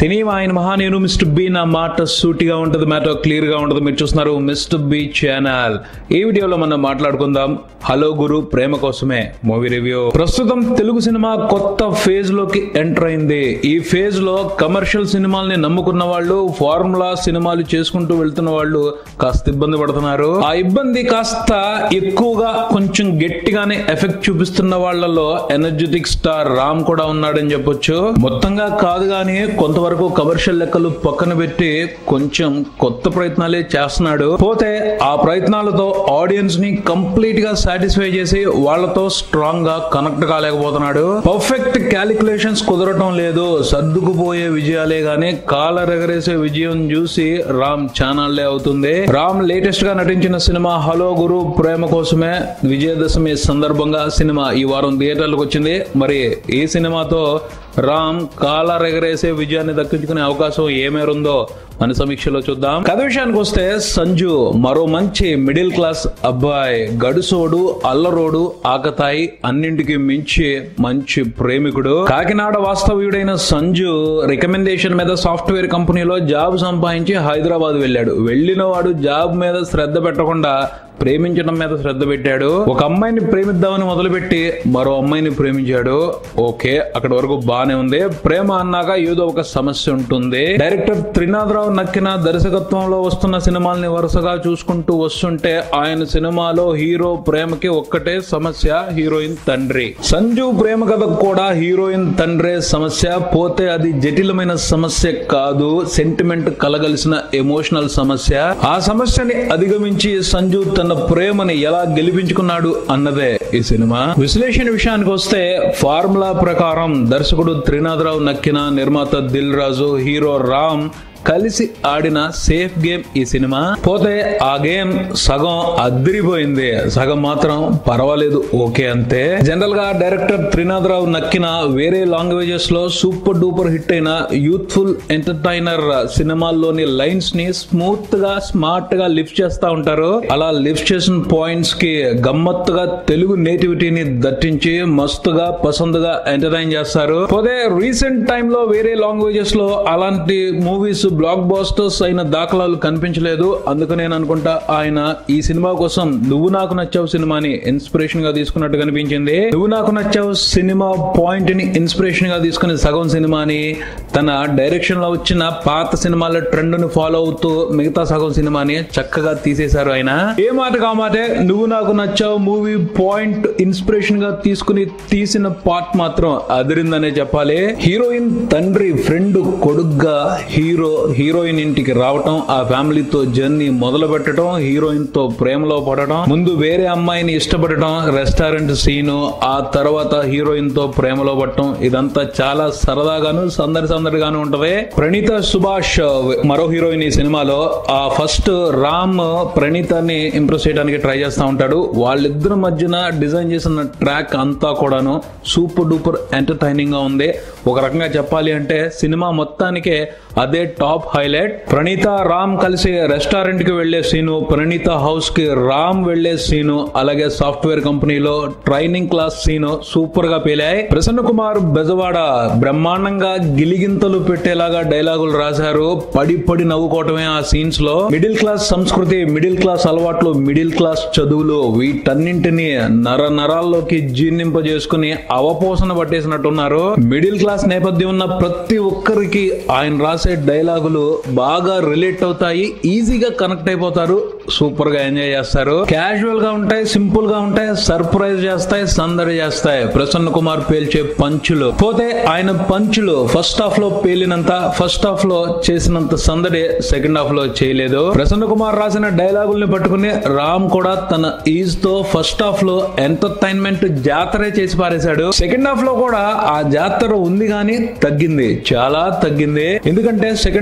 cinema ఆయన మహా నేను మిస్టర్ బి నా మాట సూటిగా ఉంటది మ్యాటర్ క్లియర్ గా ఉంటది మీరు చూస్తున్నారు మిస్టర్ బి ఛానల్ ఈ వీడియోలో మనం మాట్లాడుకుందాం హలో గురు ప్రేమ కోసమే మూవీ రివ్యూ ప్రస్తుతం తెలుగు సినిమా కొత్త ఫేజ్ లోకి ఎంటర్ అయింది ఈ ఫేజ్ లో కమర్షియల్ సినిమాల్ని నమ్ముకున్న వాళ్ళు ఫార్ములా సినిమాలు చేసుకుంటూ వెళ్తున్న వాళ్ళు కాస్త ఇబ్బంది పడుతున్నారు ఆ ఇబ్బంది కాస్త ఎక్కువగా కొంచెం గట్టిగానే ఎఫెక్ట్ చూపిస్తున్న వాళ్ళలో ఎనర్జెటిక్ స్టార్ రామ్ కూడా ఉన్నాడని చెప్పొచ్చు మొత్తంగా కాదు కానీ కొంతవరకు కమర్షియల్ లెక్కలు పక్కన పెట్టి కొంచెం కొత్త ప్రయత్నాలే చేస్తున్నాడు పోతే ఆ ప్రయత్నాలతో ఆడియన్స్ ని కంప్లీట్ గా సాటిస్ఫై చేసి వాళ్ళతో స్ట్రాంగ్ గా కనెక్ట్ కాలేకపోతున్నాడు పర్ఫెక్ట్ క్యాలిక్యులేషన్స్ కుదరటం లేదు సర్దుకుపోయే విజయాలే గానీ కాలర్ ఎగరేసే విజయం చూసి రామ్ ఛానల్లే అవుతుంది రామ్ లేటెస్ట్ గా నటించిన సినిమా హలో గురు ప్రేమ కోసమే విజయదశమి సందర్భంగా సినిమా ఈ వారం థియేటర్లకు వచ్చింది మరి ఈ సినిమాతో రామ్ కాలర్ ఎగరేసే విజయాన్ని దక్కించుకునే అవకాశం ఏ మేర ఉందో మన సమీక్షలో చూద్దాం కథ విషయానికి వస్తే సంజు మరో మంచి మిడిల్ క్లాస్ అబ్బాయి గడుసోడు అల్లరోడు ఆకతాయి అన్నింటికి మించి మంచి ప్రేమికుడు కాకినాడ వాస్తవ్యుడైన సంజు రికమెండేషన్ మీద సాఫ్ట్వేర్ కంపెనీలో జాబ్ సంపాదించి హైదరాబాద్ వెళ్ళాడు వెళ్ళిన వాడు జాబ్ మీద శ్రద్ధ పెట్టకుండా ప్రేమించడం మీద శ్రద్ధ పెట్టాడు ఒక అమ్మాయిని ప్రేమిద్దామని మొదలుపెట్టి మరో అమ్మాయిని ప్రేమించాడు ఓకే అక్కడ వరకు బానే ఉంది ప్రేమ అన్నాక ఏదో ఒక సమస్య ఉంటుంది డైరెక్టర్ త్రినాథరావు నక్కిన దర్శకత్వంలో వస్తున్న సినిమాల్ని వరుసగా చూసుకుంటూ వస్తుంటే ఆయన సినిమాలో హీరో ప్రేమకి ఒక్కటే సమస్య హీరోయిన్ తండ్రి సంజు ప్రేమ కథకు కూడా హీరోయిన్ తండ్రే సమస్య పోతే అది జటిలమైన సమస్య కాదు సెంటిమెంట్ కలగలిసిన ఎమోషనల్ సమస్య ఆ సమస్యని అధిగమించి సంజు తన ప్రేమని ఎలా గెలిపించుకున్నాడు అన్నదే ఈ సినిమా విశ్లేషణ విషయానికి వస్తే ఫార్ములా ప్రకారం దర్శకుడు త్రినాథరావు నక్కిన నిర్మాత దిల్ రాజు హీరో రామ్ కలిసి ఆడిన సేఫ్ గేమ్ ఈ సినిమా పోతే ఆ గేమ్ సగం అదిరిపోయింది సగం మాత్రం పర్వాలేదు ఓకే అంతే జనరల్ గా డైరెక్టర్ త్రినాథరావు నక్కిన వేరే లాంగ్వేజెస్ లో సూపర్ డూపర్ హిట్ అయిన యూత్ఫుల్ ఎంటర్టైనర్ సినిమాల్లోని లైన్స్ ని స్మూత్ గా స్మార్ట్ గా లిఫ్ట్ చేస్తా ఉంటారు అలా లిఫ్ట్ చేసిన పాయింట్స్ కి గమ్మత్తుగా తెలుగు నేటివిటీని దట్టించి మస్తుగా పసందుగా ఎంటర్టైన్ చేస్తారు పోతే రీసెంట్ టైమ్ లో వేరే లాంగ్వేజెస్ లో అలాంటి మూవీస్ బ్లాక్ బాస్టర్స్ అయిన దాఖలాలు కనిపించలేదు అందుకు నేను అనుకుంటా ఆయన ఈ సినిమా కోసం నువ్వు నాకు నచ్చావు సినిమాని ఇన్స్పిరేషన్ గా తీసుకున్నట్టు కనిపించింది నువ్వు నాకు నచ్చావు సినిమా పాయింట్ ని ఇన్స్పిరేషన్ గా తీసుకుని సగం సినిమాని తన డైరెక్షన్ లో వచ్చిన పాత సినిమాల ట్రెండ్ ను ఫాలో అవుతూ మిగతా సగం సినిమాని చక్కగా తీసేశారు ఆయన ఏ మాట కామాటే నువ్వు నాకు నచ్చావు మూవీ పాయింట్ ఇన్స్పిరేషన్ గా తీసుకుని తీసిన పార్ట్ మాత్రం అదిరిందనే చెప్పాలి హీరోయిన్ తండ్రి ఫ్రెండ్ కొడుగ్గా హీరో హీరోయిన్ ఇంటికి రావటం ఆ ఫ్యామిలీతో జర్నీ మొదలు పెట్టడం హీరోయిన్ తో ప్రేమలో పడటం ముందు వేరే అమ్మాయిని ఇష్టపడటం రెస్టారెంట్ సీను ఆ తర్వాత హీరోయిన్ తో ప్రేమలో పడటం ఇదంతా చాలా సరదాగాను సందడి సందడిగాను ఉంటది ప్రణీత సుభాష్ మరో హీరోయిన్ ఈ సినిమాలో ఆ ఫస్ట్ రామ్ ప్రణీతాన్ని ఇంప్రెస్ చేయడానికి ట్రై చేస్తా ఉంటాడు వాళ్ళిద్దరి మధ్యన డిజైన్ చేసిన ట్రాక్ అంతా కూడాను సూపర్ డూపర్ ఎంటర్టైనింగ్ గా ఉంది ఒక రకంగా చెప్పాలి అంటే సినిమా మొత్తానికే అదే టాప్ హైలైట్ ప్రణీత రామ్ కలిసి రెస్టారెంట్ కి వెళ్లే సీను ప్రణీత హౌస్ కి రామ్ వెళ్లే సీను అలాగే సాఫ్ట్వేర్ కంపెనీలో ట్రైనింగ్ క్లాస్ సీను సూపర్ గా పేలాయి ప్రసన్న కుమార్ బెజవాడ బ్రహ్మాండంగా గిలిగింతలు పెట్టేలాగా డైలాగులు రాశారు పడి పడి నవ్వుకోవటమే ఆ సీన్స్ లో మిడిల్ క్లాస్ సంస్కృతి మిడిల్ క్లాస్ అలవాట్లు మిడిల్ క్లాస్ చదువులు వీటన్నింటినీ నర నరాల్లోకి జీర్ణింపజేసుకుని అవపోసన పట్టేసినట్టున్నారు మిడిల్ క్లాస్ నేపథ్యం ఉన్న ప్రతి ఒక్కరికి ఆయన రాసే డైలాగులు బాగా రిలేట్ అవుతాయి ఈజీగా కనెక్ట్ అయిపోతారు సూపర్ గా ఎంజాయ్ చేస్తారు క్యాజువల్ గా ఉంటాయి సింపుల్ గా ఉంటాయి సర్ప్రైజ్ చేస్తాయి సందడి చేస్తాయి ప్రసన్న కుమార్ పేల్చే పంచులు పోతే ఆయన పంచులు ఫస్ట్ హాఫ్ లో పేలినంత ఫస్ట్ హాఫ్ లో చేసినంత సందడి సెకండ్ హాఫ్ లో చేయలేదు ప్రసన్న కుమార్ రాసిన డైలాగుల్ని పట్టుకుని రామ్ కూడా తన ఈజ్ తో ఫస్ట్ హాఫ్ లో ఎంటర్టైన్మెంట్ జాతరే చేసి పారేశాడు సెకండ్ హాఫ్ లో కూడా ఆ జాతర ఉంది కానీ తగ్గింది చాలా తగ్గింది ఎందుకంటే సెకండ్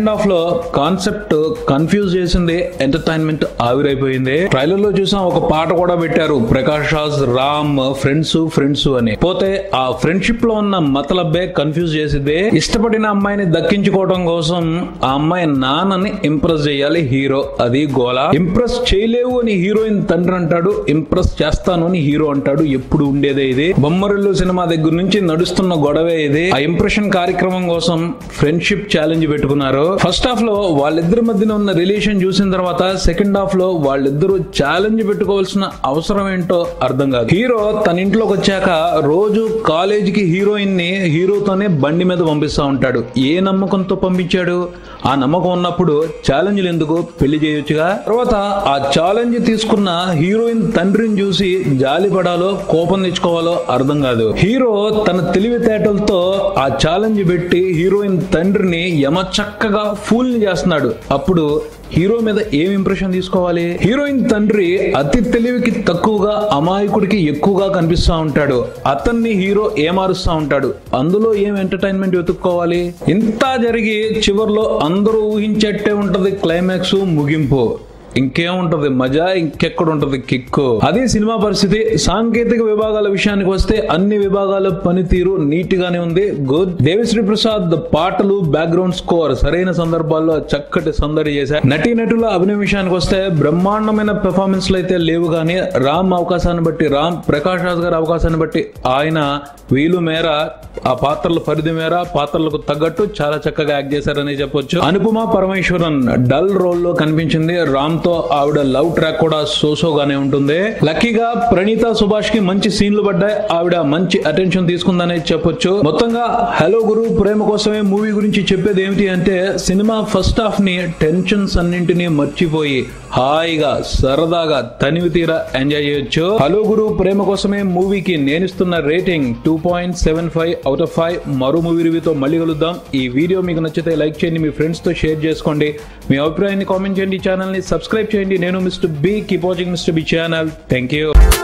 సెకండ్ హాఫ్ లో కాన్సెప్ట్ కన్ఫ్యూజ్ చేసింది ఎంటర్టైన్మెంట్ ఆవిరైపోయింది ట్రైలర్ లో చూసాం ఒక పాట కూడా పెట్టారు ప్రకాష్ రాజ్ రామ్ ఫ్రెండ్స్ ఫ్రెండ్స్ అని పోతే ఆ ఫ్రెండ్షిప్ లో ఉన్న మతలబ్బే కన్ఫ్యూజ్ చేసింది ఇష్టపడిన అమ్మాయిని దక్కించుకోవడం కోసం ఆ అమ్మాయి నాన్నని ఇంప్రెస్ చేయాలి హీరో అది గోల ఇంప్రెస్ చేయలేవు అని హీరోయిన్ తండ్రి అంటాడు ఇంప్రెస్ చేస్తాను అని హీరో అంటాడు ఎప్పుడు ఉండేదే ఇది బొమ్మరిల్లు సినిమా దగ్గర నుంచి నడుస్తున్న గొడవే ఇది ఆ ఇంప్రెషన్ కార్యక్రమం కోసం ఫ్రెండ్షిప్ ఛాలెంజ్ పెట్టుకున్నారు ఫస్ట్ హాఫ్ లో వాళ్ళిద్దరి మధ్యన ఉన్న రిలేషన్ చూసిన తర్వాత సెకండ్ హాఫ్ లో వాళ్ళిద్దరూ ఛాలెంజ్ పెట్టుకోవాల్సిన అవసరం ఏంటో అర్థం కాదు హీరో తన ఇంట్లోకి వచ్చాక రోజు కాలేజీకి హీరోయిన్ ని హీరోతోనే బండి మీద పంపిస్తా ఉంటాడు ఏ నమ్మకంతో పంపించాడు ఆ నమ్మకం ఉన్నప్పుడు ఛాలెంజ్లు ఎందుకు పెళ్లి చేయొచ్చుగా తర్వాత ఆ ఛాలెంజ్ తీసుకున్న హీరోయిన్ తండ్రిని చూసి జాలి పడాలో కోపం తెచ్చుకోవాలో అర్థం కాదు హీరో తన తెలివితేటలతో ఆ ఛాలెంజ్ పెట్టి హీరోయిన్ తండ్రిని యమచక్కగా ఫూల్ ని చేస్తున్నాడు అప్పుడు హీరో మీద ఏం ఇంప్రెషన్ తీసుకోవాలి హీరోయిన్ తండ్రి అతి తెలివికి తక్కువగా అమాయకుడికి ఎక్కువగా కనిపిస్తా ఉంటాడు అతన్ని హీరో ఏమారుస్తా ఉంటాడు అందులో ఏం ఎంటర్టైన్మెంట్ వెతుక్కోవాలి ఇంత జరిగి చివర్లో అందరూ ఊహించేట్టే ఉంటది క్లైమాక్స్ ముగింపు ఇంకేముంటది మజా ఇంకెక్కడ ఉంటది కిక్కు అదే సినిమా పరిస్థితి సాంకేతిక విభాగాల విషయానికి వస్తే అన్ని విభాగాల పనితీరు నీట్ గానే ఉంది గుడ్ దేవిశ్రీ ప్రసాద్ పాటలు బ్యాక్గ్రౌండ్ స్కోర్ సరైన సందర్భాల్లో చక్కటి సందడి చేశారు నటీ నటుల అభినయ విషయానికి వస్తే బ్రహ్మాండమైన పెర్ఫార్మెన్స్లు అయితే లేవు కానీ రామ్ అవకాశాన్ని బట్టి రామ్ ప్రకాష్ రాజ్ గారి అవకాశాన్ని బట్టి ఆయన వీలు మేర ఆ పాత్రల పరిధి మేర పాత్రలకు తగ్గట్టు చాలా చక్కగా యాక్ట్ చేశారని చెప్పొచ్చు అనుపమ పరమేశ్వరన్ డల్ రోల్ లో కనిపించింది రామ్ తో ఆవిడ లవ్ ట్రాక్ కూడా సోసోగానే ఉంటుంది లక్కీగా ప్రణీత సుభాష్ కి మంచి సీన్లు పడ్డాయి ఆవిడ మంచి అటెన్షన్ తీసుకుందనే చెప్పొచ్చు మొత్తంగా హలో గురు ప్రేమ కోసమే మూవీ గురించి చెప్పేది ఏమిటి అంటే సినిమా ఫస్ట్ హాఫ్ ని టెన్షన్స్ అన్నింటినీ మర్చిపోయి హాయిగా సరదాగా తనివి తీరా ఎంజాయ్ చేయొచ్చు హలో గురు ప్రేమ కోసమే మూవీకి నేనిస్తున్న rating two point seven five out of five మరో మూవీ రివ్యూతో మళ్ళీ కలుద్దాం ఈ వీడియో మీకు నచ్చితే లైక్ చేయండి మీ ఫ్రెండ్స్ తో షేర్ చేసుకోండి మీ అభిప్రాయాన్ని కామెంట్ చేయండి ఛానల్ ని సబ్స్క్రైబ్ చేయండి నేను mister B keep watching mister B channel thank you